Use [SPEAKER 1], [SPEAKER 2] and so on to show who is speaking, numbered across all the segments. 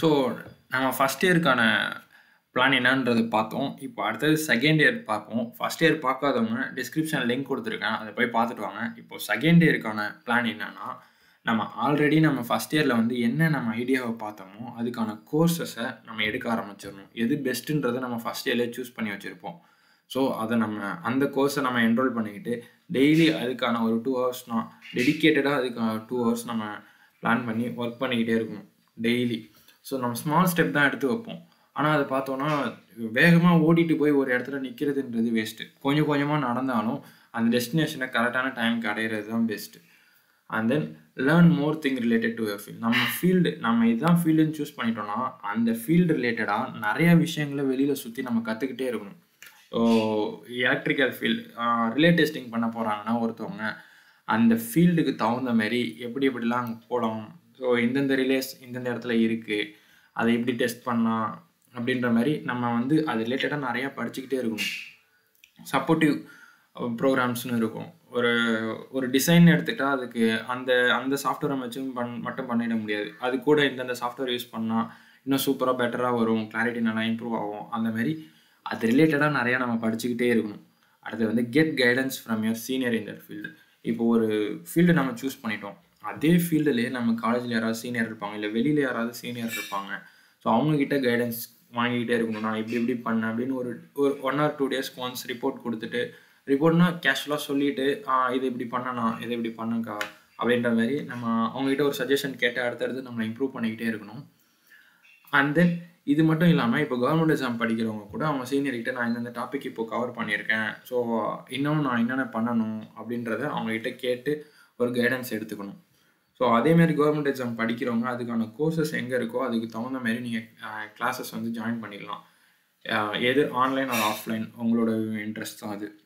[SPEAKER 1] so நம்ம first இயருக்கான plan என்னன்றது பார்த்தோம் இப்போ அடுத்தது செகண்ட் இயர் பார்ப்போம் ஃபஸ்ட் இயர் பார்க்காதவங்க டிஸ்கிரிப்ஷன் லிங்க் கொடுத்துருக்கேன் அதை போய் பார்த்துட்டு வாங்க இப்போ செகண்ட் இயருக்கான பிளான் என்னன்னா நம்ம ஆல்ரெடி நம்ம ஃபஸ்ட் இயரில் வந்து என்ன நம்ம ஐடியாவை பார்த்தோமோ அதுக்கான கோர்சஸை நம்ம எடுக்க ஆரம்பிச்சிடணும் எது பெஸ்ட்டுன்றதை நம்ம ஃபஸ்ட் இயர்லேயே சூஸ் பண்ணி வச்சுருப்போம் ஸோ அதை நம்ம அந்த கோர்ஸை நம்ம என்ரோல் பண்ணிக்கிட்டு டெய்லி அதுக்கான ஒரு டூ ஹவர்ஸ்னா டெடிக்கேட்டடாக அதுக்கான டூ ஹவர்ஸ் நம்ம பிளான் பண்ணி ஒர்க் பண்ணிக்கிட்டே இருக்கணும் டெய்லி ஸோ நம்ம ஸ்மால் ஸ்டெப் தான் எடுத்து வைப்போம் ஆனால் அதை பார்த்தோன்னா வேகமாக ஓடிட்டு போய் ஒரு இடத்துல நிற்கிறதுன்றது வேஸ்ட்டு கொஞ்சம் கொஞ்சமாக நடந்தாலும் அந்த டெஸ்டினேஷனை கரெக்டான டைமுக்கு அடையிறது தான் best and then learn more thing related to your field நம்ம ஃபீல்டு நம்ம இதுதான் ஃபீல்டுன்னு சூஸ் பண்ணிட்டோம்னா அந்த ஃபீல்டு ரிலேட்டடாக நிறையா விஷயங்களை வெளியில் சுற்றி நம்ம கற்றுக்கிட்டே இருக்கணும் so electrical field relay testing பண்ண போகிறாங்கன்னா ஒருத்தவங்க அந்த ஃபீல்டுக்கு தகுந்த மாதிரி எப்படி எப்படிலாம் அங்கே போகலாம் ஸோ இந்தந்த ரிலேஸ் இந்தந்த இடத்துல இருக்குது அதை எப்படி டெஸ்ட் பண்ணலாம் அப்படின்ற மாதிரி நம்ம வந்து அது ரிலேட்டடாக நிறையா படிச்சுக்கிட்டே இருக்கணும் சப்போர்ட்டிவ் ப்ரோக்ராம்ஸ்னு இருக்கும் ஒரு ஒரு டிசைன் எடுத்துகிட்டா அதுக்கு அந்த அந்த சாஃப்ட்வேரை வச்சும் பண் மட்டும் பண்ணிட முடியாது அது கூட இந்தந்த சாஃப்ட்வேர் யூஸ் பண்ணால் இன்னும் சூப்பராக பெட்டராக வரும் கிளாரிட்டி நல்லா இம்ப்ரூவ் ஆகும் அந்த மாதிரி அது ரிலேட்டடாக நிறையா நம்ம படிச்சுக்கிட்டே இருக்கணும் அடுத்து வந்து get guidance from your senior in that field இப்போ ஒரு ஃபீல்டு நம்ம சூஸ் பண்ணிட்டோம் அதே ஃபீல்டுலேயே நம்ம காலேஜில் யாராவது சீனியர் இருப்பாங்க இல்லை வெளியில் யாராவது சீனியர் இருப்பாங்க ஸோ அவங்கக்கிட்ட கைடன்ஸ் வாங்கிக்கிட்டே இருக்கணும் நான் இப்படி இப்படி பண்ணேன் அப்படின்னு ஒரு ஒரு ஒன் ஆர் டூ டேஸ்க்கு ஒன்ஸ் ரிப்போர்ட் கொடுத்துட்டு ரிப்போர்ட்னா கேஷுவலாக சொல்லிவிட்டு இது இப்படி பண்ணனா இது இப்படி பண்ணுங்கக்கா அப்படின்ற மாதிரி நம்ம அவங்ககிட்ட ஒரு சஜஷன் கேட்டு அடுத்தடுத்து நம்ம இம்ப்ரூவ் பண்ணிக்கிட்டே இருக்கணும் அண்ட் தென் இது மட்டும் இல்லாமல் இப்போ கவர்மெண்ட் எக்ஸாம் படிக்கிறவங்க கூட அவங்க சீனியர்கிட்ட நான் இந்தந்த டாபிக் இப்போ கவர் பண்ணியிருக்கேன் ஸோ இன்னும் நான் என்னென்ன பண்ணணும் அப்படின்றத அவங்ககிட்ட கேட்டு ஒரு கைடன்ஸ் எடுத்துக்கணும் ஸோ அதேமாரி கவர்மெண்ட் எக்ஸாம் படிக்கிறவங்க அதுக்கான கோர்சஸ் எங்கே இருக்கோ அதுக்கு தகுந்த மாதிரி நீங்கள் கிளாஸஸ் வந்து ஜாயின் பண்ணிடலாம் எது ஆன்லைன் ஆர் ஆஃப்லைன் உங்களோட இன்ட்ரெஸ்ட் தான் அது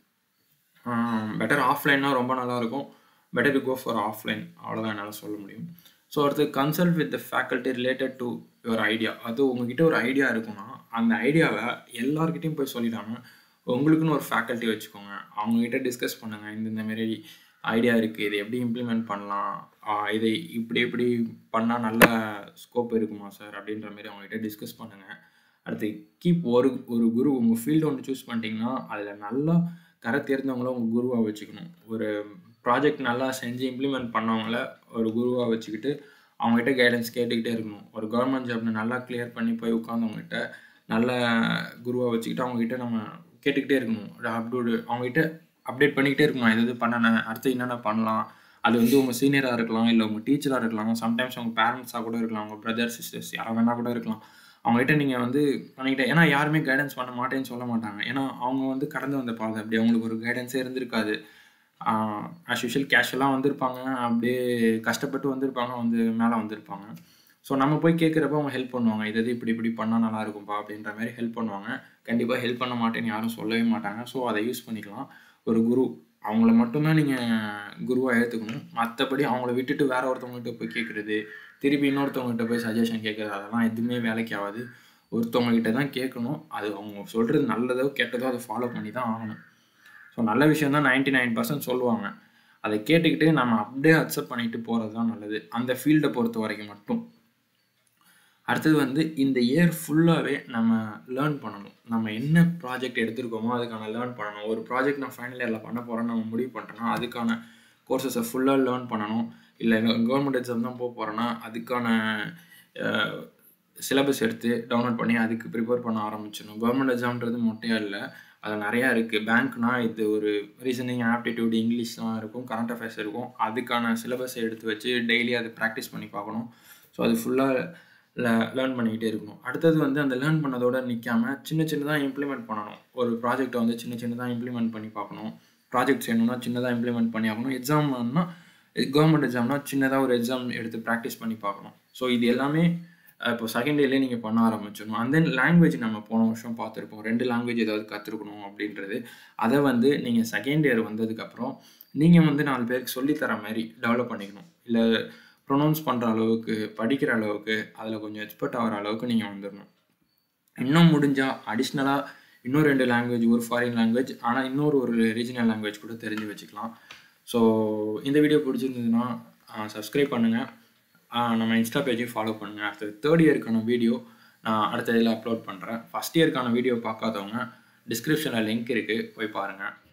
[SPEAKER 1] பெட்டர் ஆஃப்லைன்னா ரொம்ப நல்லாயிருக்கும் better to go for offline அவ்வளோதான் என்னால் சொல்ல முடியும் ஸோ அடுத்து consult with the faculty related to your idea அது உங்ககிட்ட ஒரு ஐடியா இருக்குன்னா அந்த ஐடியாவை எல்லாருக்கிட்டையும் போய் சொல்லிடாமல் உங்களுக்குன்னு ஒரு ஃபேக்கல்ட்டி வச்சுக்கோங்க அவங்கக்கிட்ட டிஸ்கஸ் பண்ணுங்கள் இந்த மாரி ஐடியா இருக்குது இதை எப்படி இம்ப்ளிமெண்ட் பண்ணலாம் இதை இப்படி இப்படி பண்ணால் நல்ல ஸ்கோப் இருக்குமா சார் அப்படின்ற மாதிரி அவங்ககிட்ட டிஸ்கஸ் பண்ணுங்கள் அடுத்து கீப் ஒரு ஒரு குரு உங்கள் ஃபீல்டு ஒன்று சூஸ் பண்ணிட்டீங்கன்னா அதில் நல்லா கரை தேர்ந்தவங்கள உங்கள் குருவாக வச்சுக்கணும் ஒரு ப்ராஜெக்ட் நல்லா செஞ்சு இம்ப்ளிமெண்ட் பண்ணவங்கள ஒரு குருவாக வச்சுக்கிட்டு அவங்ககிட்ட கைடன்ஸ் கேட்டுக்கிட்டே இருக்கணும் ஒரு கவர்மெண்ட் ஜாப்னு நல்லா கிளியர் பண்ணி போய் உட்காந்தவங்ககிட்ட நல்ல குருவாக வச்சுக்கிட்டு அவங்ககிட்ட நம்ம கேட்டுக்கிட்டே இருக்கணும் அப்டூடு அவங்ககிட்ட அப்டேட் பண்ணிக்கிட்டே இருக்கணும் எது பண்ணணும் அடுத்து என்னென்ன பண்ணலாம் அது வந்து உங்கள் சீனியராக இருக்கலாம் இல்லை உங்கள் டீச்சராக இருக்கலாம் சம்டைம்ஸ் உங்கள் பேரண்ட்ஸாக கூட இருக்கலாம் உங்கள் பிரதர் சிஸ்டர்ஸ் யாராக வேணா கூட இருக்கலாம் அவங்ககிட்ட நீங்கள் வந்து பண்ணிக்கிட்டே ஏன்னா யாருமே கைடன்ஸ் பண்ண மாட்டேன்னு சொல்ல மாட்டாங்க ஏன்னா அவங்க வந்து கடந்து வந்த பாதை அப்படி அவங்களுக்கு ஒரு கைடன்ஸே இருந்திருக்காது ஆஸ் யூஷுவல் கேஷுவலாக வந்திருப்பாங்க அப்படியே கஷ்டப்பட்டு வந்திருப்பாங்க வந்து மேலே வந்திருப்பாங்க ஸோ நம்ம போய் கேட்குறப்ப அவங்க ஹெல்ப் பண்ணுவாங்க இது இது இப்படி இப்படி பண்ணால் நல்லா இருக்கும்பா அப்படின்ற மாதிரி ஹெல்ப் பண்ணுவாங்க கண்டிப்பாக ஹெல்ப் பண்ண மாட்டேன்னு யாரும் சொல்லவே மாட்டாங்க ஸோ அதை யூஸ் பண்ணிக்கலாம் ஒரு குரு அவங்கள மட்டும்தான் நீங்கள் குருவாக ஏற்றுக்கணும் மற்றபடி அவங்கள விட்டுட்டு வேற ஒருத்தவங்ககிட்ட போய் கேட்குறது திருப்பி இன்னொருத்தவங்ககிட்ட போய் சஜஷன் கேட்குறது அதெல்லாம் எதுவுமே வேலைக்கு ஆகாது ஒருத்தவங்ககிட்ட தான் கேட்கணும் அது அவங்க சொல்கிறது நல்லதோ கெட்டதோ அதை ஃபாலோ பண்ணி தான் ஆகணும் ஸோ நல்ல விஷயம் தான் நைன்டி நைன் பர்சன்ட் சொல்லுவாங்க அதை கேட்டுக்கிட்டு நம்ம அப்படியே அக்செப்ட் பண்ணிட்டு போகிறது தான் நல்லது அந்த ஃபீல்டை பொறுத்த வரைக்கும் மட்டும் அடுத்தது வந்து இந்த இயர் ஃபுல்லாகவே நம்ம லேர்ன் பண்ணணும் நம்ம என்ன ப்ராஜெக்ட் எடுத்திருக்கோமோ அதுக்கான லேர்ன் பண்ணணும் ஒரு ப்ராஜெக்ட் நான் ஃபைனல் இயரில் பண்ண போகிறேன்னு நம்ம முடிவு பண்ணுறோன்னா அதுக்கான கோர்சஸை ஃபுல்லாக லேர்ன் பண்ணணும் இல்லை கவர்மெண்ட் எக்ஸாம் தான் போக போகிறேன்னா அதுக்கான சிலபஸ் எடுத்து டவுன்லோட் பண்ணி அதுக்கு ப்ரிப்பேர் பண்ண ஆரம்பிச்சிடணும் கவர்மெண்ட் எக்ஸாம்ன்றது மொட்டையாக இல்லை அது நிறையா இருக்குது பேங்க்னா இது ஒரு ரீசனிங் ஆப்டிடியூட் இங்கிலீஷ்லாம் இருக்கும் கரண்ட் அஃபேர்ஸ் இருக்கும் அதுக்கான சிலபஸை எடுத்து வச்சு டெய்லி அதை ப்ராக்டிஸ் பண்ணி பார்க்கணும் ஸோ அது ஃபுல்லாக லேர்ன் பண்ணிக்கிட்டே இருக்கணும் அடுத்தது வந்து அந்த லேர்ன் பண்ணதோட நிற்காம சின்ன சின்னதாக இம்ப்ளிமெண்ட் பண்ணணும் ஒரு ப்ராஜெக்டை வந்து சின்ன சின்னதாக இம்ப்ளிமெண்ட் பண்ணி பார்க்கணும் ப்ராஜெக்ட் செய்யணும்னா சின்னதாக இம்ப்ளிமெண்ட் பண்ணி ஆகணும் எக்ஸாம்னா கவர்மெண்ட் எக்ஸாம்னா சின்னதாக ஒரு எக்ஸாம் எடுத்து ப்ராக்டிஸ் பண்ணி பார்க்கணும் ஸோ இது எல்லாமே இப்போ செகண்ட் இயர்லேயே நீங்கள் பண்ண ஆரம்பிச்சிடணும் அண்ட் தென் லாங்குவேஜ் நம்ம போன வருஷம் பார்த்துருப்போம் ரெண்டு லாங்குவேஜ் ஏதாவது கற்றுக்கணும் அப்படின்றது அதை வந்து நீங்கள் செகண்ட் இயர் வந்ததுக்கப்புறம் நீங்கள் வந்து நாலு பேருக்கு சொல்லித்தர மாதிரி டெவலப் பண்ணிக்கணும் இல்லை ப்ரொனவுன்ஸ் பண்ணுற அளவுக்கு படிக்கிற அளவுக்கு அதில் கொஞ்சம் எக்ஸ்பர்ட் ஆகிற அளவுக்கு நீங்கள் வந்துடணும் இன்னும் முடிஞ்சால் அடிஷ்னலாக இன்னும் ரெண்டு லாங்குவேஜ் ஒரு ஃபாரின் லாங்குவேஜ் ஆனால் இன்னொரு ஒரு ரீஜனல் லாங்குவேஜ் கூட தெரிஞ்சு வச்சுக்கலாம் ஸோ இந்த வீடியோ பிடிச்சிருந்ததுன்னா சப்ஸ்கிரைப் பண்ணுங்கள் நம்ம இன்ஸ்டா பேஜையும் ஃபாலோ பண்ணுங்கள் அடுத்தது தேர்ட் இயருக்கான வீடியோ நான் அடுத்த இதில் அப்லோட் பண்ணுறேன் ஃபஸ்ட் இயருக்கான வீடியோ பார்க்காதவங்க டிஸ்கிரிப்ஷனில் லிங்க் இருக்குது போய் பாருங்கள்